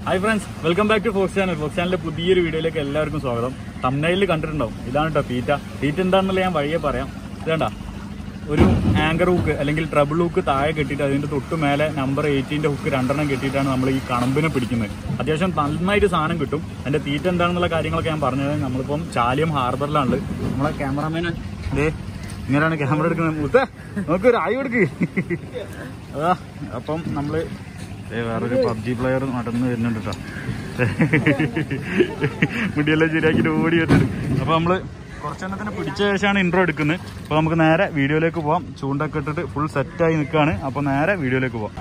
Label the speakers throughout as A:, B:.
A: Hi friends welcome back to Fox channel Fox ചാനലിന്റെ പുതിയൊരു വീഡിയോയിലേക്ക് എല്ലാവർക്കും സ്വാഗതം തമ്മനയിൽ കണ്ടിട്ടുണ്ടാവും ഇതാണ് കേട്ടോ തീറ്റ തീറ്റ എന്താണെന്നുള്ള ഞാൻ വഴിയെ പറയാം ഇതേണ്ട ഒരു ആങ്കർ ഹുക്ക് അല്ലെങ്കിൽ ട്രബിൾ ഹുക്ക് താഴെ കെട്ടിയിട്ട് അതിന്റെ തൊട്ട് മേലെ നമ്പർ എയ്റ്റീൻ്റെ ഹുക്ക് രണ്ടെണ്ണം കെട്ടിയിട്ടാണ് നമ്മൾ ഈ കണമ്പിനെ പിടിക്കുന്നത് അത്യാവശ്യം നന്നായിട്ട് സാധനം കിട്ടും അതിന്റെ തീറ്റ എന്താണെന്നുള്ള കാര്യങ്ങളൊക്കെ ഞാൻ പറഞ്ഞത് നമ്മളിപ്പം ചാലിയം ഹാർബറിലാണ് നമ്മളെ ക്യാമറാമാൻ ദേ ഇങ്ങനെയാണ് ക്യാമറ എടുക്കുന്നത് മുത്ത നമുക്ക് ഒരു ആയി കൊടുക്ക് അതാ അപ്പം നമ്മള് ദേ വേറൊരു പബ്ജി പ്ലെയർ നടന്ന് വരുന്നുണ്ട് കേട്ടോ മുടിയെല്ലാം ശരിയാക്കിയിട്ട് ഓടി വരുന്നുണ്ട് അപ്പൊ നമ്മള് കുറച്ചെണ്ണത്തിന് പിടിച്ച ശേഷമാണ് ഇൻട്രോ എടുക്കുന്നത് അപ്പൊ നമുക്ക് നേരെ വീഡിയോയിലേക്ക് പോവാം ചൂണ്ടൊക്കെ ഇട്ടിട്ട് ഫുൾ സെറ്റായി നിൽക്കുകയാണ് അപ്പൊ നേരെ വീഡിയോയിലേക്ക് പോവാം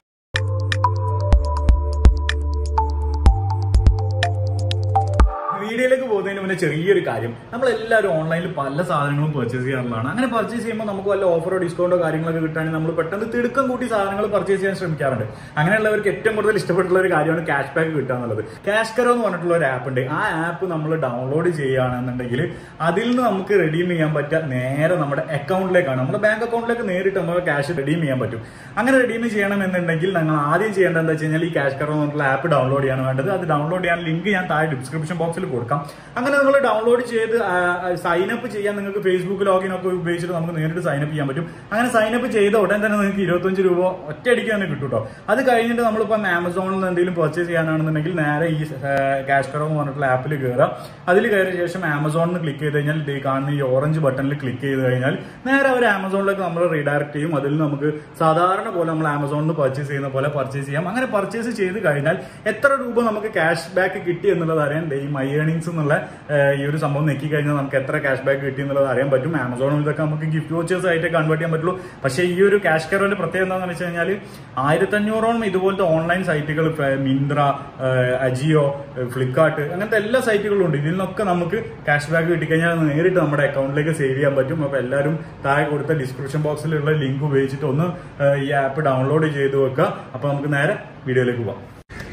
A: വീഡിയോയിലേക്ക് പോകുന്നതിന് മുന്നേ ചെറിയൊരു കാര്യം നമ്മൾ എല്ലാവരും ഓൺലൈനിൽ പല സാധനങ്ങളും പർച്ചേസ് ചെയ്യാറുള്ളതാണ് അങ്ങനെ പർച്ചേസ് ചെയ്യുമ്പോൾ നമുക്ക് വല്ല ഓഫറോ ഡിസ്കൗണ്ടോ കാര്യങ്ങളൊക്കെ കിട്ടുകയാണെങ്കിൽ നമ്മൾ പെട്ടെന്ന് തിടുക്കം കൂട്ടി സാധനങ്ങൾ പർച്ചേസ് ചെയ്യാൻ ശ്രമിക്കാറുണ്ട് അങ്ങനെയുള്ളവർക്ക് ഏറ്റവും കൂടുതൽ ഇഷ്ടപ്പെട്ടുള്ള ഒരു കാര്യമാണ് ക്യാഷ് ബാക്ക് കിട്ടുക എന്നുള്ളത് ക്യാഷ് കറോ എന്ന് പറഞ്ഞിട്ടുള്ള ഒരു ആപ്പ് ഉണ്ട് ആ ആപ്പ് നമ്മൾ ഡൗൺലോഡ് ചെയ്യുകയാണെന്നുണ്ടെങ്കിൽ അതിൽ നിന്ന് നമുക്ക് റെഡീം ചെയ്യാൻ പറ്റുക നേരെ നമ്മുടെ അക്കൗണ്ടിലേക്കാണ് നമ്മുടെ ബാങ്ക് അക്കൗണ്ടിലേക്ക് നേരിട്ട് നമുക്ക് ക്യാഷ് റെഡീം ചെയ്യാൻ പറ്റും അങ്ങനെ റെഡീം ചെയ്യണമെന്നുണ്ടെങ്കിൽ നിങ്ങൾ ആദ്യം ചെയ്യേണ്ടത് എന്താ വെച്ച് കഴിഞ്ഞാൽ ഈ ക്യാഷ് കറോ എന്നുള്ള ആപ്പ് ഡൗൺലോഡ് ചെയ്യാണ് വേണ്ടത് അത് ഡൗൺലോഡ് ചെയ്യാൻ ലിങ്ക് ഞാൻ താഴെ ഡിസ്ക്രിപ്ഷൻ ബോക്സിൽ കൊടുക്കാം അങ്ങനെ നിങ്ങൾ ഡൗൺലോഡ് ചെയ്ത് സൈൻ അപ്പ് ചെയ്യാൻ നിങ്ങൾക്ക് ഫേസ്ബുക്ക് ലോഗിൻ ഒക്കെ ഉപയോഗിച്ചിട്ട് നമുക്ക് നേരിട്ട് സൈൻ അപ്പ് ചെയ്യാൻ പറ്റും അങ്ങനെ സൈൻ അപ്പ് ചെയ്ത ഉടൻ തന്നെ നിങ്ങൾക്ക് ഇരുപത്തഞ്ച് രൂപ ഒറ്റയടിക്ക് തന്നെ കിട്ടും കേട്ടോ അത് കഴിഞ്ഞിട്ട് നമ്മളിപ്പം ആമസോണിൽ നിന്ന് എന്തെങ്കിലും പർച്ചേസ് ചെയ്യാനാണെന്നുണ്ടെങ്കിൽ നേരെ ഈ ക്യാഷ് കറോ എന്ന് പറഞ്ഞിട്ടുള്ള ആപ്പിൽ കയറാം അതിൽ കയറിയ ശേഷം ആമസോണിൽ ക്ലിക്ക് ചെയ്ത് കഴിഞ്ഞാൽ ഈ കാണുന്ന ഈ ഓറഞ്ച് ബട്ടണിൽ ക്ലിക്ക് ചെയ്ത് കഴിഞ്ഞാൽ നേരെ അവർ ആമസോണിലേക്ക് നമ്മൾ റീഡയറക്ട് ചെയ്യും അതിൽ നമുക്ക് സാധാരണ പോലെ നമ്മൾ ആമസോണിൽ നിന്ന് പർച്ചേസ് ചെയ്യുന്ന പോലെ പർച്ചേസ് ചെയ്യാം അങ്ങനെ പർച്ചേസ് ചെയ്ത് കഴിഞ്ഞാൽ എത്ര രൂപ നമുക്ക് ക്യാഷ് ബാക്ക് കിട്ടി എന്നുള്ളത് അറിയാൻ ദേ ഈ മൈ ഏണിങ്സ് എന്നുള്ള ഏഹ്, ഈ ഒരു സംഭവം നെക്കി കഴിഞ്ഞാൽ നമുക്ക് എത്ര ക്യാഷ് ബാക്ക് കിട്ടി എന്നുള്ളത് അറിയാൻ പറ്റും ആമസോണിൽ ഇതൊക്കെ നമുക്ക് ഗിഫ്റ്റ് വോച്ചേഴ്സ് ആയിട്ട് കൺവേർട്ട് ചെയ്യാൻ പറ്റുള്ളൂ പക്ഷേ ഈ ഒരു ക്യാഷ് കറോന്റെ പ്രത്യേകത എന്താണെന്ന് വെച്ച് കഴിഞ്ഞാൽ ആയിരത്തഞ്ഞൂറോളം ഇതുപോലത്തെ ഓൺലൈൻ സൈറ്റുകൾ മിന്ത്ര ഏഹ്, അജിയോ ഏഹ്, ഫ്ലിപ്കാർട്ട് അങ്ങനത്തെ എല്ലാ സൈറ്റുകളും ഉണ്ട് ഇതിൽ നിന്നൊക്കെ നമുക്ക് ക്യാഷ് ബാക്ക് കിട്ടിക്കഴിഞ്ഞാൽ അത് നേരിട്ട് നമ്മുടെ അക്കൗണ്ടിലേക്ക് സേവ് ചെയ്യാൻ പറ്റും അപ്പോൾ എല്ലാവരും താഴെ കൊടുത്ത ഡിസ്ക്രിപ്ഷൻ ബോക്സിലുള്ള ലിങ്ക് ഉപയോഗിച്ചിട്ട് ഒന്ന് ഏഹ്, ഈ ആപ്പ് ഡൗൺലോഡ് ചെയ്ത് വെക്കുക അപ്പോൾ നമുക്ക് നേരെ വീഡിയോയിലേക്ക് പോകാം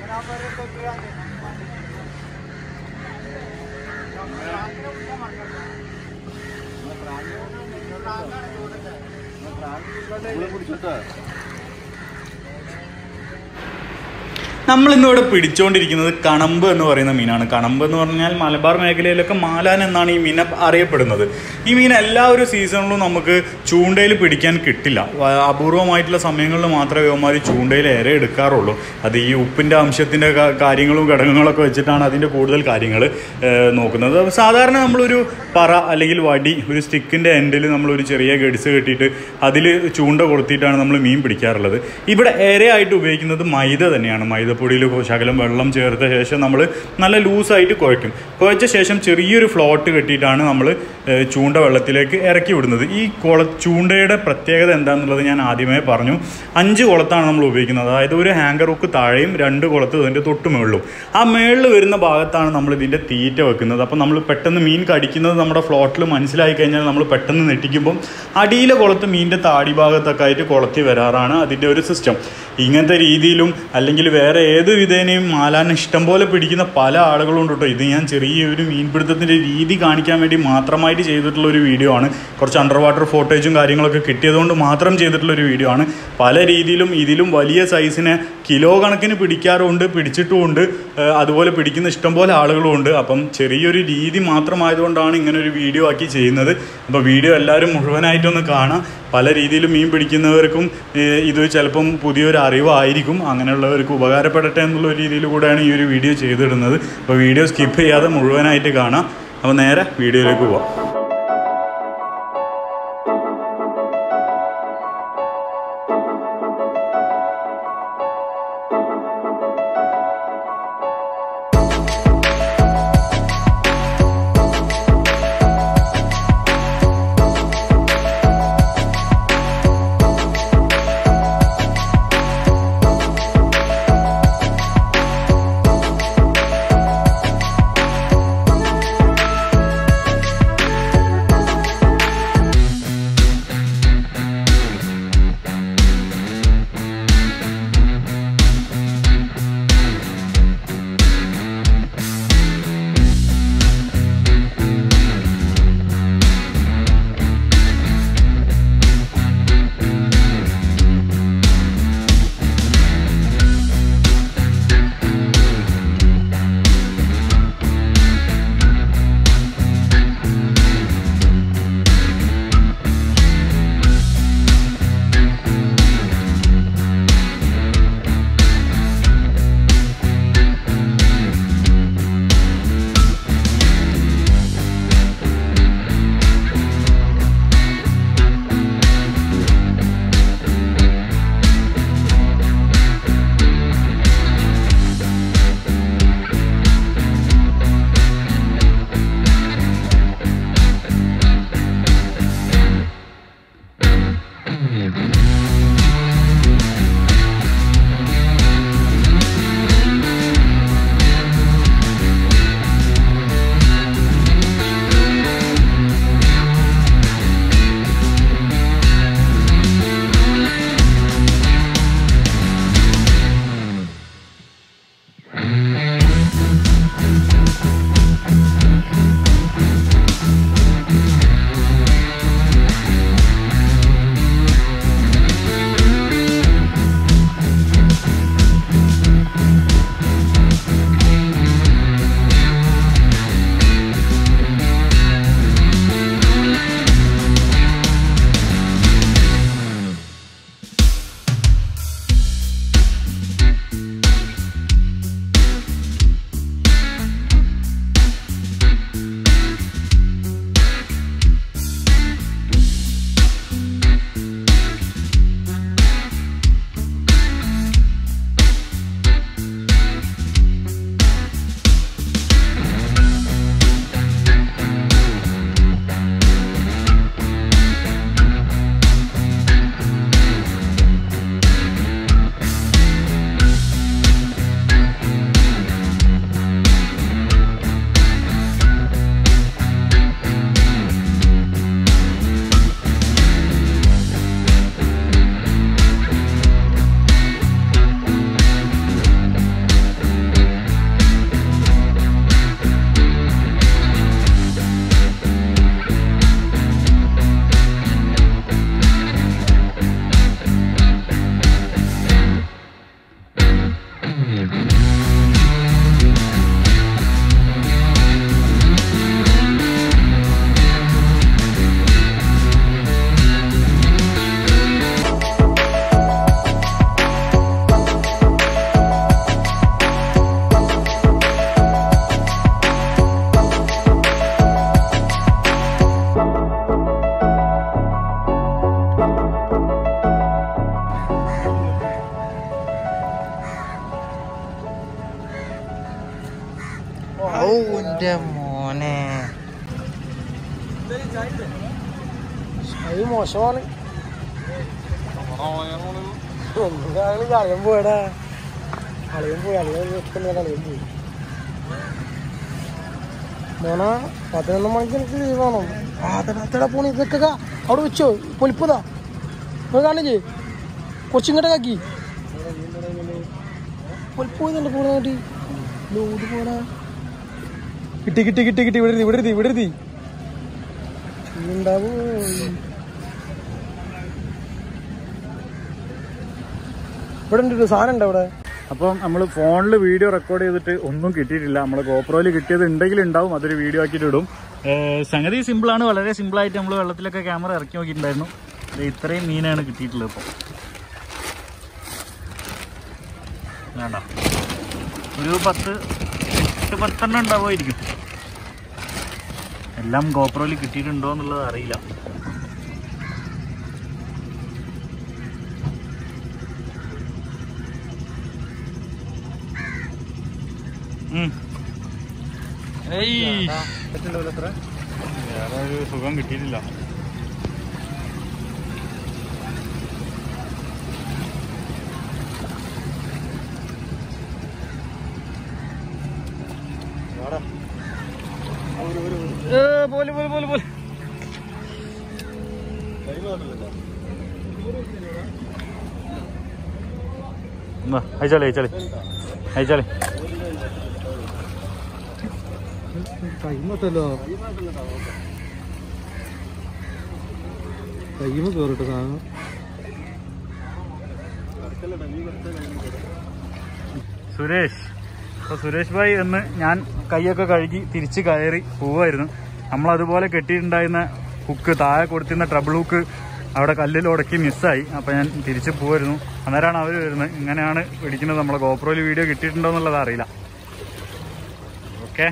A: നമ്മൾ ഇന്നിവിടെ പിടിച്ചുകൊണ്ടിരിക്കുന്നത് കണമ്പ് എന്ന് പറയുന്ന മീനാണ് കണമ്പ് എന്ന് പറഞ്ഞാൽ മലബാർ മേഖലയിലൊക്കെ മാലാൻ എന്നാണ് ഈ മീൻ അറിയപ്പെടുന്നത് ഈ മീൻ എല്ലാ ഒരു സീസണിലും നമുക്ക് ചൂണ്ടയിൽ പിടിക്കാൻ കിട്ടില്ല വ- അപൂർവമായിട്ടുള്ള സമയങ്ങളിൽ മാത്രമേ ഇവന്മാർ ചൂണ്ടയിൽ ഏറെ എടുക്കാറുള്ളൂ അത് ഈ ഉപ്പിൻ്റെ അംശത്തിൻ്റെ ക- കാര്യങ്ങളും ഘടകങ്ങളൊക്കെ വെച്ചിട്ടാണ് അതിൻ്റെ കൂടുതൽ കാര്യങ്ങൾ നോക്കുന്നത് സാധാരണ നമ്മളൊരു പറ അല്ലെങ്കിൽ വടി ഒരു സ്റ്റിക്കിൻ്റെ എൻഡിൽ നമ്മളൊരു ചെറിയ ഗഡ്സ് കെട്ടിയിട്ട് അതിൽ ചൂണ്ട കൊളുത്തിയിട്ടാണ് നമ്മൾ മീൻ പിടിക്കാറുള്ളത് ഇവിടെ ഏറെയായിട്ട് ഉപയോഗിക്കുന്നത് മൈദ തന്നെയാണ് മൈദപ്പൊടിയിൽ ശകലം വെള്ളം ചേർത്ത ശേഷം നമ്മൾ നല്ല ലൂസായിട്ട് കുഴയ്ക്കും കുഴച്ച ശേഷം ചെറിയൊരു ഫ്ലോട്ട് കെട്ടിയിട്ടാണ് നമ്മൾ ചൂണ്ട വെള്ളത്തിലേക്ക് ഇറക്കി വിടുന്നത് ഈ കുള ചൂണ്ടയുടെ പ്രത്യേകത എന്താണെന്നുള്ളത് ഞാൻ ആദ്യമേ പറഞ്ഞു അഞ്ച് കുളത്താണ് നമ്മൾ ഉപയോഗിക്കുന്നത് അതായത് ഒരു ഹാങ്കർ ഹുക്ക് താഴെയും രണ്ട് കുളത്ത് ഇതിൻ്റെ തൊട്ട് മുകളിലും ആ മേളിൽ വരുന്ന ഭാഗത്താണ് നമ്മൾ ഇതിൻ്റെ തീറ്റ വെക്കുന്നത് അപ്പോൾ നമ്മൾ പെട്ടെന്ന് മീൻ കടിക്കുന്നത് നമ്മുടെ ഫ്ലോട്ടിൽ മനസ്സിലായി കഴിഞ്ഞാൽ നമ്മൾ പെട്ടെന്ന് നെട്ടിക്കുമ്പം അടിയിലെ കുളത്ത് മീനിൻ്റെ താടി ഭാഗത്തൊക്കെ ആയിട്ട് കുളത്തി വരാറാണ് അതിൻ്റെ ഒരു സിസ്റ്റം ഇങ്ങനത്തെ രീതിയിലും അല്ലെങ്കിൽ വേറെ ഏത് വിധേനയും മാലാൻ ഇഷ്ടം പോലെ പിടിക്കുന്ന പല ആളുകളും ഉണ്ട് കേട്ടോ ഇത് ഞാൻ ചെറിയൊരു മീൻപിടുത്തത്തിൻ്റെ രീതി കാണിക്കാൻ വേണ്ടി മാത്രമായിട്ട് ചെയ്തിട്ടുള്ള ഒരു വീഡിയോ ആണ് കുറച്ച് അണ്ടർ വാട്ടർ ഫോട്ടേജും കാര്യങ്ങളൊക്കെ കിട്ടിയതുകൊണ്ട് മാത്രം ചെയ്തിട്ടുള്ള ഒരു വീഡിയോ ആണ് പല രീതിയിലും ഇതിലും വലിയ സൈസിനെ കിലോ കണക്കിന് പിടിക്കാറുമുണ്ട് പിടിച്ചിട്ടുമുണ്ട് ഏഹ് അതുപോലെ പിടിക്കുന്ന ഇഷ്ടംപോലെ ആളുകളും ഉണ്ട് അപ്പം ചെറിയൊരു രീതി മാത്രമായതുകൊണ്ടാണ് ഇങ്ങനെ ഒരു വീഡിയോ ആക്കി ചെയ്യുന്നത് അപ്പോൾ വീഡിയോ എല്ലാവരും മുഴുവനായിട്ടൊന്ന് കാണാം പല രീതിയിലും മീൻ പിടിക്കുന്നവർക്കും ഏഹ് ഇത് ചിലപ്പം പുതിയൊരു അറിവായിരിക്കും അങ്ങനെയുള്ളവർക്ക് ഉപകാരപ്പെടട്ടെ എന്നുള്ള ഒരു രീതിയിൽ കൂടെയാണ് ഈ ഒരു വീഡിയോ ചെയ്തിടുന്നത് അപ്പോൾ വീഡിയോ സ്കിപ്പ് ചെയ്യാതെ മുഴുവനായിട്ട് കാണാം അപ്പോൾ നേരെ വീഡിയോയിലേക്ക് പോവാം
B: ഓന്റെ മോനെ അത് മോശമാണ് ഒന്നും കളിയാൻ പോയടാ കളിയാൻ പോയി കളിയാൻ കളിയാൻ പോയി മോണ പതിനൊന്ന് മണിക്ക് എനിക്ക് ലീവാണോ അതിനകത്തടാ പോണി ഇതൊക്കെ കാ. അവിടെ വെച്ചോ പൊലിപ്പതാ നിങ്ങൾ കാണില്ലേ കൊച്ചിങ്ങോട്ട് കാക്കി പൊലിപ്പ് പോയതുണ്ട് പോണ കാട്ടി ലോഡ് പോടാ കിട്ടി കിട്ടി കിട്ടി കിട്ടി വിടരുതി വിടരുതി വിടരുതി ഉണ്ടാവൂ ഇവിടെ ഉണ്ട് ഒരു സാധനം ഉണ്ട് അവിടെ
A: അപ്പം നമ്മൾ ഫോണിൽ വീഡിയോ റെക്കോർഡ് ചെയ്തിട്ട് ഒന്നും കിട്ടിയിട്ടില്ല നമ്മൾ ഗോപ്രോയിൽ കിട്ടിയത് ഉണ്ടെങ്കിൽ ഉണ്ടാവും അതൊരു വീഡിയോ ആക്കിയിട്ട് ഇടും ഏഹ് സംഗതി സിമ്പിളാണ് വളരെ സിമ്പിളായിട്ട് നമ്മൾ വെള്ളത്തിലൊക്കെ ക്യാമറ ഇറക്കി നോക്കിയിട്ടുണ്ടായിരുന്നു ദേ ഇത്രയും മീനാണ് കിട്ടിയിട്ടുള്ളത് ഇപ്പോൾ വേണ്ട ഒരു പത്ത് എട്ട് പത്തെണ്ണം ഉണ്ടാവുമായിരിക്കും എല്ലാം ഗോപ്രോയിൽ കിട്ടിയിട്ടുണ്ടോ എന്നുള്ളത് അറിയില്ല ഉം. ഏയ്. വേറെ ഒരു സുഖം കിട്ടിയിട്ടില്ല ഏ, പോലെ പോലെ പോലെ പോലെ എന്നാ, അയച്ചാലേ അയച്ചാലേ അയച്ചാലേ
B: കൈമത്തല്ലോ കൈമ കേറിട്ട് സാധനം
A: സുരേഷ് അപ്പോൾ സുരേഷ് ഭായി എന്ന് ഞാൻ കൈയൊക്കെ കഴുകി തിരിച്ച് കയറി പോവായിരുന്നു നമ്മൾ അതുപോലെ കെട്ടിയിട്ടുണ്ടായിരുന്ന ഹുക്ക് താഴെ കൊടുത്തിരുന്ന ട്രബിൾ ഹുക്ക് അവിടെ കല്ലിൽ ഉടക്കി മിസ്സായി അപ്പോൾ ഞാൻ തിരിച്ച് പോവായിരുന്നു അന്നേരമാണ് അവർ വരുന്നത് ഇങ്ങനെയാണ് പിടിക്കുന്നത് നമ്മളെ ഗോപ്രോയിൽ വീഡിയോ കിട്ടിയിട്ടുണ്ടോ എന്നുള്ളത് അറിയില്ല ഓക്കെ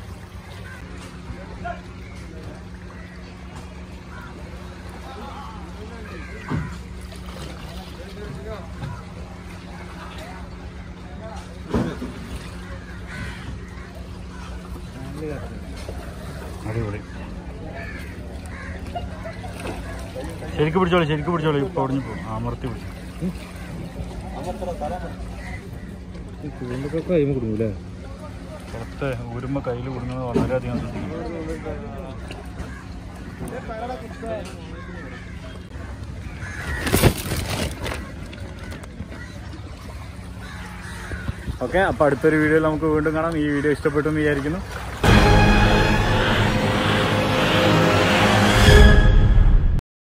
A: അടിപൊളി ശരിക്കും പിടിച്ചോളൂ ശരിക്കും പിടിച്ചോളൂ ഇപ്പൊ ഒടിഞ്ഞു പോകും അമർത്തി പിടിച്ചു
B: കൂണ്ടൊക്കെ കൈമ കൊടുക്കൂലേ
A: പുറത്ത് ഊരുമ്പോ കയ്യിൽ കൊടുക്കുന്നത് വളരെയധികം ശ്രദ്ധിക്കണം ഓക്കെ അപ്പൊ അടുത്തൊരു വീഡിയോയിൽ നമുക്ക് വീണ്ടും കാണാം ഈ വീഡിയോ ഇഷ്ടപ്പെട്ടു എന്ന് വിചാരിക്കുന്നു